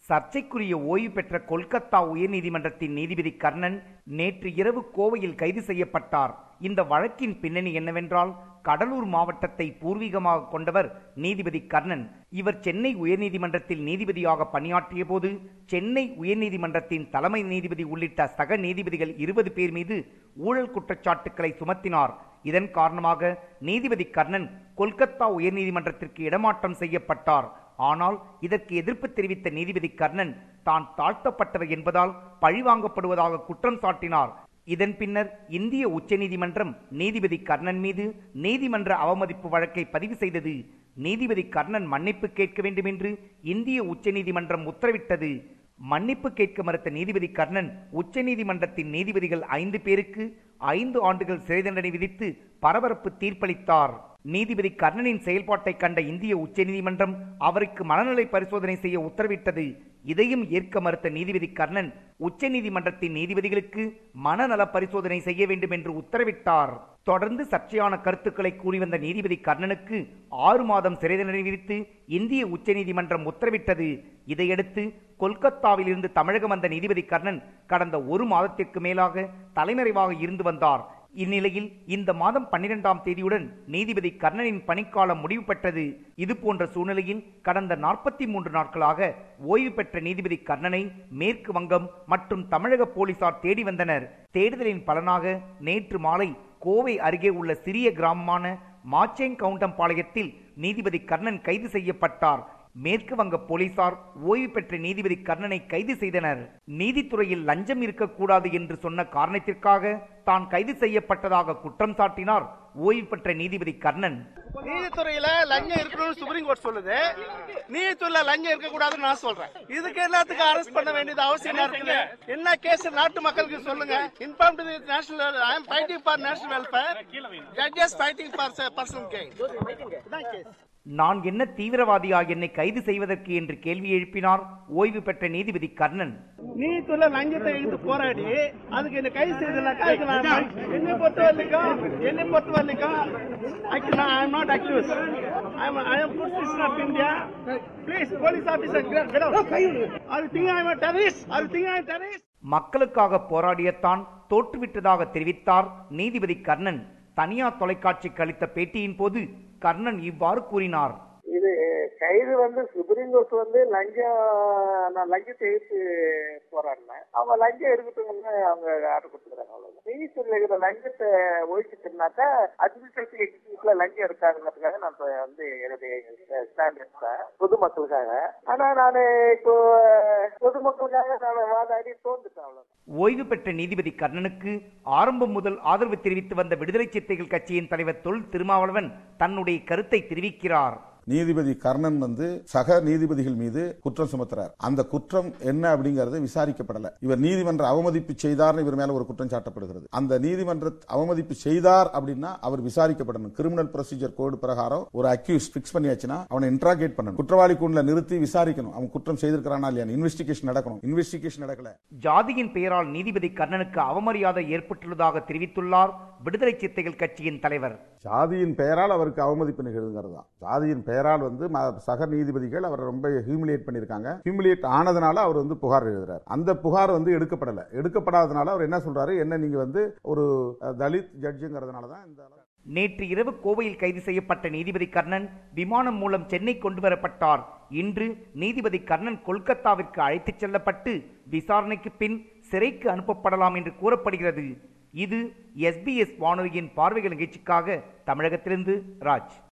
சர்ச்சைக்குரிய ஓய்வு பெற்ற கொல்கத்தா உயர்நீதிமன்றத்தின் நீதிபதி கர்ணன் நேற்று இரவு கோவையில் கைது செய்யப்பட்டார் இந்த வழக்கின் பின்னணி என்னவென்றால் கடலூர் மாவட்டத்தை பூர்வீகமாக கொண்டவர் நீதிபதி கர்ணன் இவர் சென்னை உயர்நீதிமன்றத்தில் நீதிபதியாக பணியாற்றிய போது சென்னை உயர்நீதிமன்றத்தின் தலைமை நீதிபதி உள்ளிட்ட சக நீதிபதிகள் இருபது பேர் மீது ஊழல் குற்றச்சாட்டுக்களை சுமத்தினார் இதன் காரணமாக நீதிபதி கர்ணன் கொல்கத்தா உயர்நீதிமன்றத்திற்கு இடமாற்றம் செய்யப்பட்டார் ஆனால் இதற்கு எதிர்ப்பு தெரிவித்த நீதிபதி கர்ணன் தான் தாழ்த்தப்பட்டவர் என்பதால் பழிவாங்கப்படுவதாக குற்றம் சாட்டினார் இதன் பின்னர் இந்திய உச்சநீதிமன்றம் நீதிபதி கர்ணன் மீது நீதிமன்ற அவமதிப்பு வழக்கை பதிவு செய்தது நீதிபதி கர்ணன் மன்னிப்பு கேட்க வேண்டும் என்று இந்திய உச்சநீதிமன்றம் உத்தரவிட்டது மன்னிப்பு கேட்க மறுத்த நீதிபதி கர்ணன் உச்சநீதிமன்றத்தின் நீதிபதிகள் ஐந்து பேருக்கு ஐந்து ஆண்டுகள் சிறை தண்டனை விதித்து பரபரப்பு தீர்ப்பளித்தார் நீதிபதி கர்ணனின் செயல்பாட்டை கண்ட இந்திய உச்சநீதிமன்றம் அவருக்கு மனநலை பரிசோதனை செய்ய உத்தரவிட்டது இதையும் ஏற்க மறுத்த நீதிபதி கர்ணன் உச்சநீதிமன்றத்தின் நீதிபதிகளுக்கு மனநல பரிசோதனை செய்ய வேண்டும் என்று உத்தரவிட்டார் தொடர்ந்து சர்ச்சையான கருத்துக்களை கூறி வந்த நீதிபதி கர்ணனுக்கு ஆறு மாதம் சிறை தண்டனை விதித்து இந்திய உச்சநீதிமன்றம் உத்தரவிட்டது இதையடுத்து கொல்கத்தாவில் இருந்து தமிழகம் வந்த நீதிபதி கர்ணன் கடந்த ஒரு மாதத்திற்கு மேலாக தலைமறைவாக இருந்து வந்தார் இந்நிலையில் இந்த மாதம் பன்னிரெண்டாம் தேதியுடன் நீதிபதி கர்ணனின் பணிக்காலம் முடிவு பெற்றது இது போன்ற சூழ்நிலையில் கடந்த நாற்பத்தி மூன்று நாட்களாக ஓய்வு பெற்ற நீதிபதி கர்ணனை மேற்கு வங்கம் மற்றும் தமிழக போலீசார் தேடி வந்தனர் தேடுதலின் பலனாக நேற்று மாலை கோவை அருகே உள்ள சிறிய கிராமமான மாச்சேங்கவுண்டம்பாளையத்தில் நீதிபதி கர்ணன் கைது செய்யப்பட்டார் மேற்கு வங்க போலீசார் ஓய்வு பெற்ற நீதிபதி கர்ணனை கைது செய்தனர் நீதித்துறையில் லஞ்சம் இருக்கக்கூடாது என்று சொன்ன காரணத்திற்காக தான் கைது செய்யப்பட்டதாக குற்றம் சாட்டினார் ஓய்வு பெற்ற நீதிபதி கர்ணன் நீதித்துறையில லஞ்சம் இருக்கணும்னு சுப்ரீம் கோர்ட் சொல்லுது நீதித்துறையில லஞ்சம் இருக்க கூடாதுன்னு நான் சொல்றேன் இதுக்கு எல்லாத்துக்கும் அரெஸ்ட் பண்ண வேண்டியது அவசியம் இருக்குது என்ன கேஸ் நாட்டு மக்களுக்கு சொல்லுங்க inform to national I am fighting for national welfare judges fighting for personal gain இதான் கேஸ் நான் என்ன தீவிரவாதியா என்னை கைது செய்வதற்கு என்று கேள்வி எழுப்பினார் ஓய்வு பெற்ற நீதிபதி கர்ணன் நீதித்துறையில லஞ்சத்தை எடுத்து போராடி அதுக்கு என்ன கைது செய்தனாக்கா அதுக்கு நான் என்னை பொறுத்த வரைக்கும் என்னை பொறுத்த வரைக்கும் ஆக்சுவலா I am not accuse I am I am good citizen of India please police officer get out அது திங்க் ஐ எம் டெரரிஸ்ட் அது திங்க் ஐ எம் டெரரிஸ்ட் மக்களுக்காக போராடியத்தான் தோற்றுவிட்டதாக தெரிவித்தார் நீதிபதி கர்ணன் தனியார் தொலைக்காட்சிக்கு அளித்த பேட்டியின் போது கர்ணன் இவ்வாறு கூறினார் இது கைது வந்து சுப்ரீம் கோர்ட் வந்து லஞ்சம் நான் லஞ்சத்தை எதிர்த்து போராடினேன் அவங்க லஞ்சம் இருக்கட்டும்னு அவங்க ஆர்டர் கொடுத்துருக்காங்க அவ்வளவுதான் நீதித்துறையில் இருக்கிற லஞ்சத்தை ஒழிச்சுட்டுனாக்கா அட்மினிஸ்ட்ரேட்டிவ் எக்ஸிக்யூட்டிவ்ல லஞ்சம் இருக்காங்கிறதுக்காக நான் இப்ப வந்து என்னுடைய ஸ்டாண்ட் எடுத்தேன் பொதுமக்களுக்காக ஆனா நான் இப்போ பொதுமக்களுக்காக நான் வாதாடி தோந்துட்டேன் அவ்வளவு ஓய்வு பெற்ற நீதிபதி கர்ணனுக்கு ஆரம்பம் முதல் ஆதரவு தெரிவித்து வந்த விடுதலை சிறுத்தைகள் கட்சியின் தலைவர் தொல் திருமாவளவன் தன்னுடைய கருத்தை தெரிவிக்கிறார் நீதிபதி கர்ணன் வந்து சக நீதிபதிகள் மீது குற்றம் சுமத்துறார் அந்த குற்றம் என்ன அப்படிங்கறது விசாரிக்கப்படல இவர் நீதிமன்ற அவமதிப்பு செய்தார்னு இவர் மேல ஒரு குற்றம் சாட்டப்படுகிறது அந்த நீதிமன்ற அவமதிப்பு செய்தார் அப்படின்னா அவர் விசாரிக்கப்படணும் கிரிமினல் ப்ரொசீஜர் கோடு பிரகாரம் ஒரு அக்யூஸ் பிக்ஸ் பண்ணியாச்சுன்னா அவனை இன்ட்ராகேட் பண்ணணும் குற்றவாளி கூண்டுல நிறுத்தி விசாரிக்கணும் அவன் குற்றம் செய்திருக்கிறானா இல்லையா இன்வெஸ்டிகேஷன் நடக்கணும் இன்வெஸ்டிகேஷன் நடக்கல ஜாதியின் பெயரால் நீதிபதி கர்ணனுக்கு அவமரியாதை ஏற்பட்டுள்ளதாக தெரிவித்துள்ளார் விடுதலை சிறுத்தைகள் கட்சியின் தலைவர் ஜாதியின் பெயரால் அவருக்கு அவமதிப்பு நிகழ்கிறது தான் ஜாதியின் பெயரால் வந்து ம- சக நீதிபதிகள் அவர் ரொம்ப ஹியூமிலியேட் பண்ணியிருக்காங்க ஹியூமிலியேட் ஆனதுனால அவர் வந்து புகார் எழுதுறார் அந்த புகார் வந்து எடுக்கப்படல எடுக்கப்படாதனால அவர் என்ன சொல்றாரு என்ன நீங்க வந்து ஒரு அஹ், தலித் ஜட்ஜுங்கிறதுனால தான் இந்த அளவு- நேற்று இரவு கோவையில் கைது செய்யப்பட்ட நீதிபதி கர்ணன் விமானம் மூலம் சென்னை கொண்டு வரப்பட்டார் இன்று நீதிபதி கர்ணன் கொல்கத்தாவிற்கு அழைத்துச் செல்லப்பட்டு விசாரணைக்கு பின் சிறைக்கு அனுப்பப்படலாம் என்று கூறப்படுகிறது இது எஸ்பிஎஸ் வானொலியின் பார்வைகள் நிகழ்ச்சிக்காக தமிழகத்திலிருந்து ராஜ்